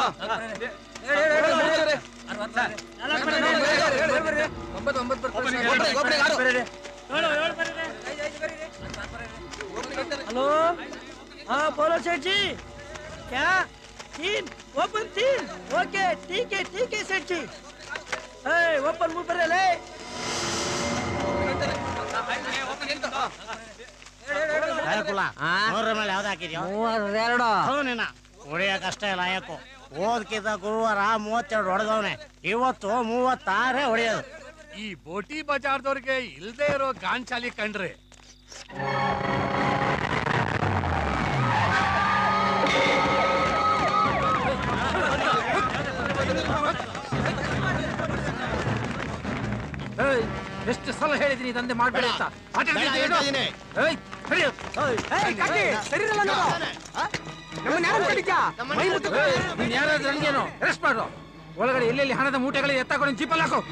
Hello हाँ बोलो सेठ जी क्या तीन ओपन तीन ओके ठीक है ठीक है सेठ जी ओपन मुंह पर ले ಕುಲ ನೂರ ಮೇಲೆ ಯಾವ್ದು ಹಾಕಿದ್ಯೋ ಎರಡು ಹೌದು ನಿನ್ನ ಹೊಡಿಯಕ್ ಅಷ್ಟೇ ಲಾಯಕು ಓದ್ಕಿದ್ದ ಗುರುವಾರ ಮೂವತ್ತೆರಡು ಹೊಡೆದವನೆ ಇವತ್ತು ಮೂವತ್ತಾರೇ ಹೊಡೆಯೋದು ಈ ಬೋಟಿ ಬಜಾರ್ದವ್ರಿಗೆ ಇಲ್ದೇ ಇರೋ ಗಾಂಚಾಲಿ ಕಂಡ್ರೆ ಎಷ್ಟು ಸಲ ಹೇಳಿದೀನಿ ದಂಧೆ ಮಾಡ್ಬೇಡ ಅಂತ ಮಾತಾಡ್ತಿದ್ದೆ ಏನು? ಏಯ್, ಹಿಡಿಯು. ಏಯ್, ನೀನ್ ಯಾರಾದ್ರೂ ನನಗೇನು ಅರೆಸ್ಟ್ ಮಾಡು ಒಳಗಡೆ ಎಲ್ಲೆಲ್ಲಿ ಹಣದ ಮೂಟೆಗಳು ಎತ್ತಾಕೊಂಡು ಜೀಪಲ್ಲಿ ಹಾಕು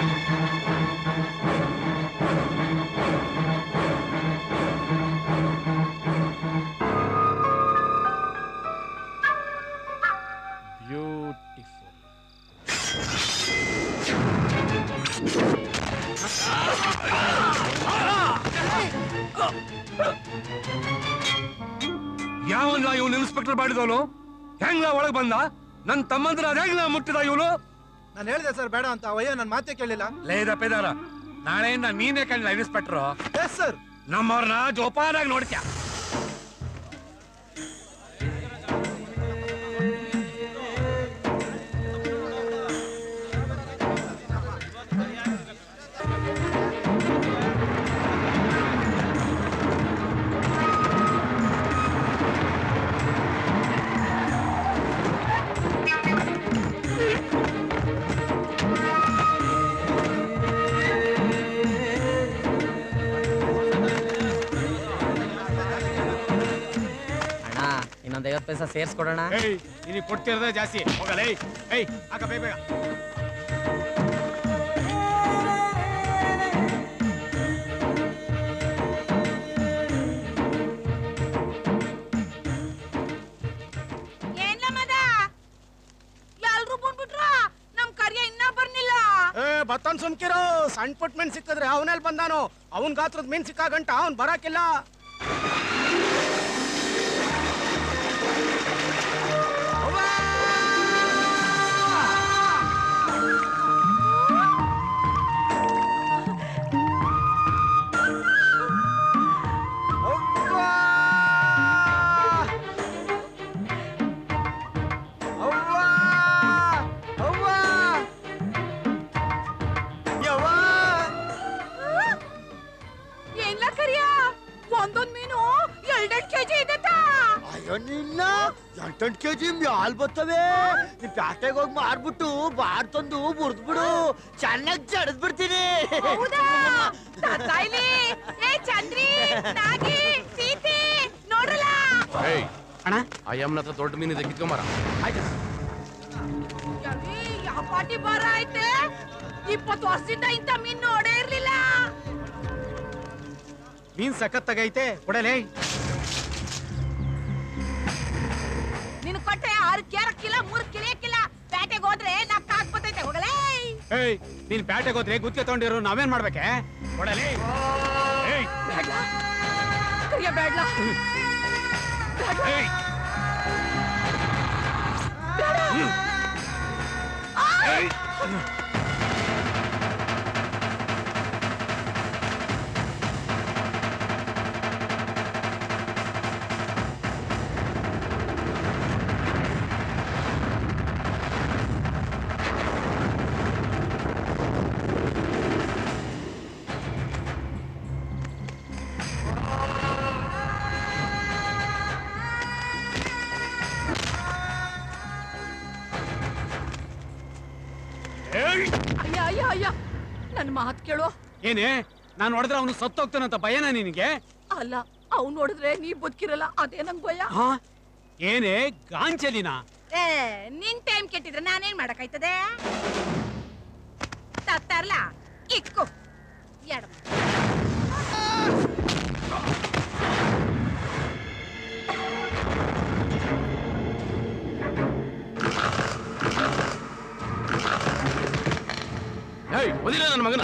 ಬ್ಯೂಟಿಫುಲ್ ಯಾವನ್ನ ಇವನು ಇನ್ಸ್ಪೆಕ್ಟರ್ ಮಾಡಿದವನು ಹೆಂಗ ಒಳಗ್ ಬಂದ ನನ್ ತಮ್ಮಂದ್ರ ಹೆಂಗ್ ಮುಟ್ಟಿದ ಇವನು ನಾನು ಹೇಳಿದೆ ಸರ್ ಬೇಡ ಅಂತ ಅವಯ್ಯ ನನ್ನ ಮಾತೇ ಕೇಳಿಲ್ಲ ಲೇದ ಪೇದಾರ ನಾಳೆಯಿಂದ ನೀನೇ ಕಂಡ ಇನ್ಸ್ಪೆಕ್ಟರ್ ಎಸ್ ಸರ್ ನಮ್ಮವ್ರನ್ನ ಜೋಪಾನಾಗಿ ನೋಡ್ತ್ಯಾ ಅಣ್ಣ ಇನ್ನೊಂದ್ ಐವತ್ತು ಪೈಸಾ ಸೇರ್ಸ್ಕೊಡೋಣ ಏಯ್ ನಿನಗೆ ಕೊಡ್ತಿರೋದೇ ಜಾಸ್ತಿ ಹೋಗಲ್ಲ ಏಯ್ ಏಯ್ ಹಾಕ ಬೇಗ ಬೇಗ ಏನ್ಲ ಮದ ಎಲ್ರು ಬಂದ್ಬಿಟ್ರ ನಮ್ ಕಾರ್ಯ ಇನ್ನ ಬರ್ನಿಲ್ಲ ಏ ಬತ್ತನ್ ಸುಮ್ಕಿರೋ ಸಣ್ಣ ಪುಟ್ ಮೀನ್ ಸಿಕ್ಕಿದ್ರೆ ಅವನಲ್ಲಿ ಬಂದಾನು ಅವನ್ ಗಾತ್ರದ ಮೀನ್ ಸಿಕ್ಕ ಗಂಟ ಅವ್ನ್ ಬರಾಕಿಲ್ಲ ಏನ್ಲ ಕರಿಯ ಒಂದೊಂದ್ ಮೀನು ಎರಡೆರಡ್ ಕೆಜಿ ಇದೆತ್ತ ಅಯ್ಯೋ ನಿನ್ನ ಎಂಟೆಂಟು ಕೆ ಜಿ ಮ್ಯಾಲ್ ಬರ್ತವೆ ನೀನ್ ಪ್ಯಾಟೆಗೆ ಹೋಗಿ ಮಾರ್ಬಿಟ್ಟು ಬಾರ್ ತಂದು ಮುರಿದ್ಬಿಡು ಚೆನ್ನಾಗಿ ಜಡದ್ ಬಿಡ್ತೀನಿ ಹೌದಾ ತಾತಾಯ್ಲಿ ಏ ಚಂದ್ರಿ ನಾಗಿ ಸೀತಿ ನೋಡ್ರಲ್ಲ ಏಯ್ ಅಣ್ಣ ಅಯ್ಯಮ್ಮನ ಹತ್ರ ದೊಡ್ಡ ಮೀನಿದೆ ಕಿತ್ಕೊಂಬರ ಯವ್ವಿ, ಯಾವ ಪಾಟಿ ಬಾರ ಐತೆ ಇಪ್ಪತ್ತು ವರ್ಷದಿಂದ ಇಂಥ ಮೀನ್ ನೋಡೇ ಇರ್ಲಿಲ್ಲ ಮೀನ್ ಸಖತ್ತಾಗೈತೆ ಕೊಡಲೇ ನಿನ್ ಕೊಟ್ಟೆ ಆರು ಕೇರಕ್ಕಿಲ್ಲ ಮೂರು ಕಿಲಿಯಕ್ಕಿಲ್ಲ ಪ್ಯಾಟೆಗೆ ಹೋದ್ರೆ ನಾ ಕಾಕ್ ಬತ್ತೈತೆ ಹೋಗಲೇ ಏಯ್ ನೀನ್ ಪ್ಯಾಟೆಗೆ ಹೋದ್ರೆ ಗುತ್ತಿಗೆ ತಗೊಂಡಿರೋ ನಾವೇನ್ ಮಾಡ್ಬೇಕೆ ಕೊಡಲೇ ಏಯ್ ಕರಿಯ ಬೇಡ್ಲ ಏಯ್ ಏಯ್ ಏಯ್ ಅಯ್ಯ ಅಯ್ಯ ಅಯ್ಯ ನನ್ ಮಾತ್ ಕೇಳು ಏನೇ ನಾನು ಹೊಡೆದ್ರೆ ಅವನು ಸತ್ತೋಗ್ತಾನಂತ ಭಯನ ನಿನಗೆ ಅಲ್ಲ ಅವ್ನ್ ನೋಡಿದ್ರೆ ನೀ ಬದುಕಿರಲ್ಲ ಅದೇ ನಂಗ್ ಭಯ ಹಾ ಏನೇ ಗಾಂಚಲಿನ ಏ ನಿನ್ ಟೈಮ್ ಕೆಟ್ಟಿದ್ರೆ ನಾನೇನ್ ಮಾಡಕ್ಕಾಯ್ತದೆ ತತ್ತಾರ್ಲ ಇಕ್ಕು ಎಡ ನನ್ನ ಮಗನ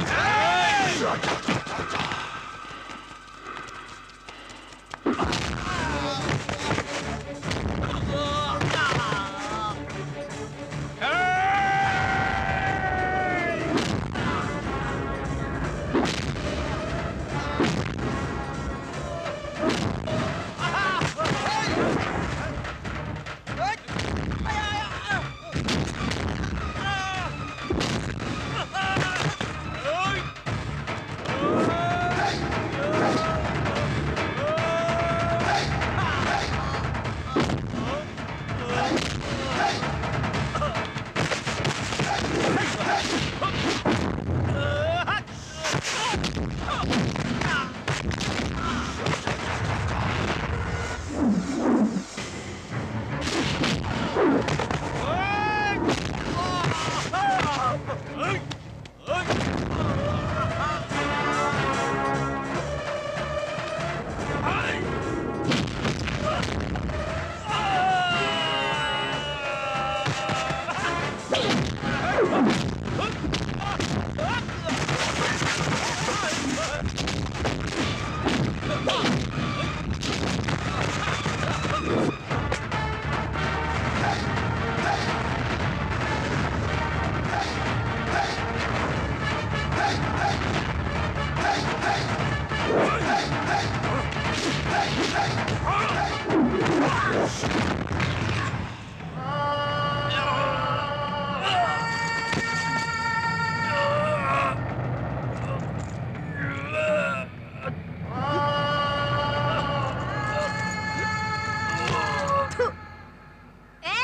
ಏ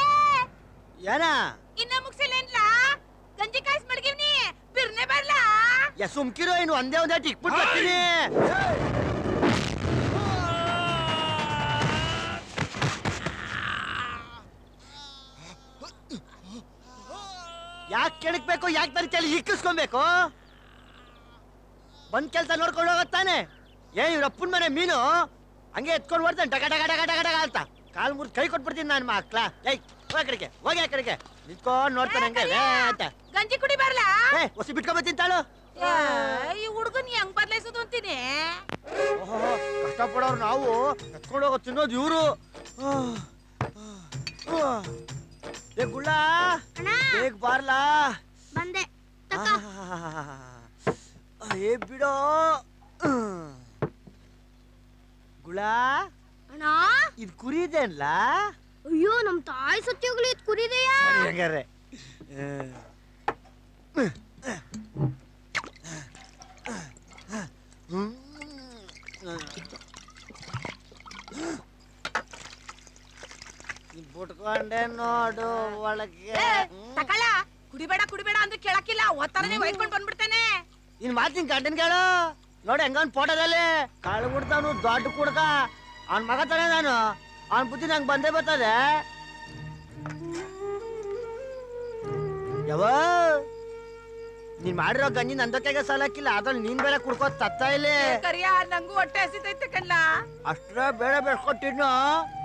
ಏನ ಇನ್ನ ಮುಗ್ಸಿಲ್ಲೇನ್ಲಾ ಗಂಜಿ ಕಾಯಿಸ್ ಮಡಗಿವ್ನಿ ಬಿರ್ನೆ ಬರ್ಲಾ ಯಾ ಸುಮ್ಕಿರೋ ಇನ್ನು ಒಂದೇ ಒಂದೇ ಇಕ್ಬಿಟ್ಟು ಬರ್ತೀನಿ ಯಾಕೆ ಕೆಣಕ್ಬೇಕು ಯಾಕೆ ತರಿತಲ್ಲಿ ಇಕ್ಕಿಸ್ಕೊಬೇಕು ಬಂದ್ ಕೆಲ್ಸ ನೋಡ್ಕೊಂಡು ಹೋಗತ್ತಾನೆ ಏನ್ ಇವ್ರ ಅಪ್ಪನ ಮನೆ ಮೀನು ಹಂಗೆ ಎತ್ಕೊಂಡು ಬರ್ತಾನೆ ಡಗ ಡಗ ಡಗ ಡಗ ಡಗ ಅಂತ ಕಾಲ್ ಮುರ್ದು ಕೈ ಕೊಟ್ಬಿಡ್ತೀನಿ ನಾನು ಮಕ್ಳ ಏಯ್ ಹೋಗ ಕಡೆಗೆ ಹೋಗಿ ಆ ಕಡೆಗೆ ನಿಂತ್ಕೊಂಡು ನೋಡ್ತಾನೆ ಹಂಗೆ ವೇ ಅಂತ ಗಂಜಿ ಕುಡಿ ಬರ್ಲಾ ಏ ಹೊಸಿ ಬಿಟ್ಕೊಂಬತ್ತೀನಿ ತಾಳು ಏ, ಈ ಹುಡುಗನ್ ಹೆಂಗ್ ಬದ್ಲಾಯ್ಸೋದು ಅಂತೀನಿ ಓಹೋ ಕಷ್ಟಪಡೋರು ನಾವು ಎತ್ಕೊಂಡು ಹೋಗೋ ತಿನ್ನೋದು ಇವರು ಏ ಗುಳ್ಳ ಬೇಗ ಬಾರ್ಲಾ ಬಂದೆ ಆ, ಏ ಬಿಡೋ ಗುಳ ಅಣ್ಣ ಇದು ಕುರಿದೇನ್ಲ ಅಯ್ಯೋ ನಮ್ ತಾಯಿ ಸತ್ಯೋಗ್ಲಿ ಇದ್ ಕುರಿದೆಯಾ ಹೆಂಗಾರೆ ಬಿಟ್ಕೊಂಡೆ ನೋಡು ಒಳಗೆ ಏ, ತಕಳ ಕುಡಿಬೇಡ ಕುಡಿಬೇಡ ಅಂದ್ರೆ ಕೇಳಕ್ಕಿಲ್ಲ ಒತ್ತರನೇ ಒಯ್ಕೊಂಡ್ ಬಂದ್ಬಿಡ್ತಾನೆ ಇನ್ ಮಾತಿನ ಗಂಡನ್ ಕೇಳು ನೋಡಿ ಹೆಂಗನ್ ಫೋಟೋದಲ್ಲಿ ಕಾಳು ಬಿಡ್ತಾನು ದೊಡ್ಡ ಕುಡ್ಕ ಅವ್ನ ಮಗ ತಾನೆ ನಾನು ಅವ್ನ ಬುದ್ಧಿ ನಂಗೆ ಬಂದೇ ಬರ್ತದೆ ಯಾವ ನೀನ್ ಮಾಡಿರೋ ಗಂಜಿ ನಂದಕ್ಕಾಗ ಸಾಲಕ್ಕಿಲ್ಲ ಅದ್ರಲ್ಲಿ ನೀನ್ ಬೇರೆ ಕುಡ್ಕೋ ತತ್ತ ಇಲ್ಲಿ ಕರಿಯ ನಂಗೂ ಹೊಟ್ಟೆ ಹಸಿತೈತೆ ಕಣ್ಲಾ ಅಷ್ಟ್ರ ಬೇಡ ಬೆಳ್ಕೊಟ್ಟಿದ್ನು